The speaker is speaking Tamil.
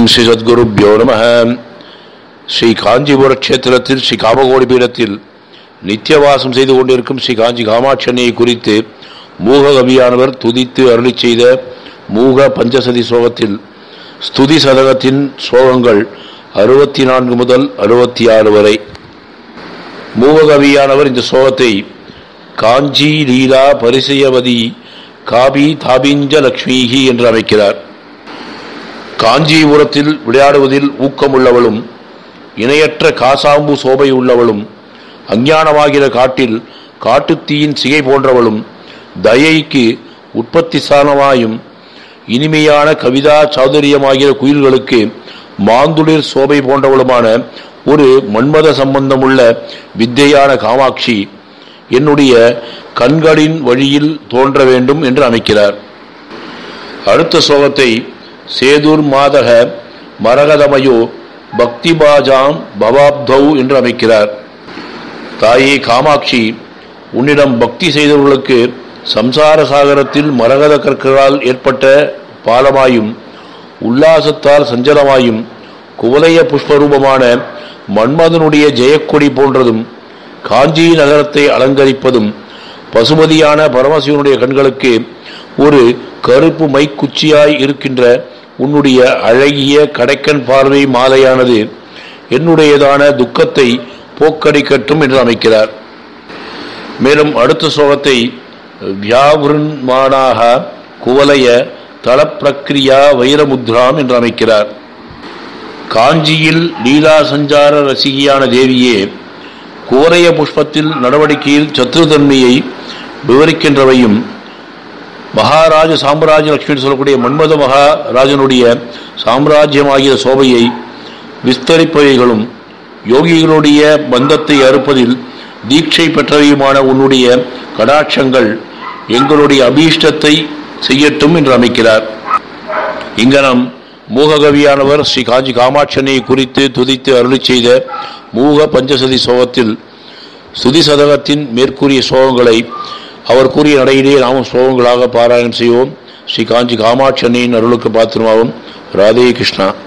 ஓம் ஸ்ரீ சத்குருப்யோ நம ஸ்ரீ காஞ்சிபுர கஷேத்திரத்தில் ஸ்ரீ காமகோடி பீடத்தில் நித்தியவாசம் செய்து கொண்டிருக்கும் ஸ்ரீ காஞ்சி காமாட்சணியை குறித்து மூக கவியானவர் துதித்து அருளி செய்த மூக பஞ்சசதி ஸ்லோகத்தில் ஸ்துதி சதகத்தின் ஸ்லோகங்கள் அறுபத்தி நான்கு முதல் அறுபத்தி ஆறு வரை மூவகவியானவர் இந்த ஸ்லோகத்தை காஞ்சி லீலா பரிசயவதி காபி தாபிஞ்ச லக்ஷ்மிஹி என்று அமைக்கிறார் காஞ்சிபுரத்தில் விளையாடுவதில் ஊக்கமுள்ளவளும் இணையற்ற காசாம்பு சோபை உள்ளவளும் அஞ்ஞானமாகிற காட்டில் காட்டுத்தீயின் சிகை போன்றவளும் தயைக்கு உற்பத்தி ஸ்தானமாயும் இனிமையான கவிதா சௌதரியமாகிற குயில்களுக்கு மாந்துளிர் சோபை போன்றவளுமான ஒரு மன்மத சம்பந்தமுள்ள வித்தையான காமாட்சி என்னுடைய கண்களின் வழியில் தோன்ற வேண்டும் என்று அமைக்கிறார் அடுத்த ஸ்லோகத்தை சேதுர் மாதக மரகதமயோ பக்திபாஜாம் பவாப்தௌ என்று அமைக்கிறார் தாயே காமாட்சி உன்னிடம் பக்தி செய்தவர்களுக்கு சம்சார சாகரத்தில் மரகத கற்களால் ஏற்பட்ட பாலமாயும் உல்லாசத்தால் சஞ்சலமாயும் குவலய புஷ்பரூபமான மன்மதனுடைய ஜெயக்கொடி போன்றதும் காஞ்சி நகரத்தை அலங்கரிப்பதும் பசுமதியான பரமசிவனுடைய கண்களுக்கு ஒரு கருப்பு மைக்குச்சியாய் இருக்கின்ற உன்னுடைய அழகிய கடைக்கன் பார்வை மாலையானது என்னுடையதான துக்கத்தை போக்கடிக்கட்டும் என்று அமைக்கிறார் மேலும் அடுத்த ஸ்லோகத்தை வியாவிருன்மானாக குவலய தளப்பிரக்ரியா வைரமுத்ராம் என்று அமைக்கிறார் காஞ்சியில் லீலா சஞ்சார ரசிகியான தேவியே குவலய புஷ்பத்தில் நடவடிக்கையில் சத்ருதன்மையை விவரிக்கின்றவையும் மகாராஜ சாம்ராஜ்ய லட்சுமி சொல்லக்கூடிய மன்மத மகாராஜனுடைய சாம்ராஜ்யமாகிய சோபையை விஸ்தரிப்பவைகளும் யோகிகளுடைய பந்தத்தை அறுப்பதில் தீட்சை பெற்றவையுமான உன்னுடைய கடாட்சங்கள் எங்களுடைய அபீஷ்டத்தை செய்யட்டும் என்று அமைக்கிறார் இங்கனம் மூககவியானவர் ஸ்ரீ காஞ்சி காமாட்சனை குறித்து துதித்து அருளி செய்த மூக பஞ்சசதி சோகத்தில் ஸ்துதி சதகத்தின் மேற்கூறிய சோகங்களை அவர் கூறிய நடையிலே நாமும் ஸ்லோகங்களாக பாராயணம் செய்வோம் ஸ்ரீ காஞ்சி காமாட்சன்னையின் அருளுக்கு பாத்திரமாவும் ராதே கிருஷ்ணா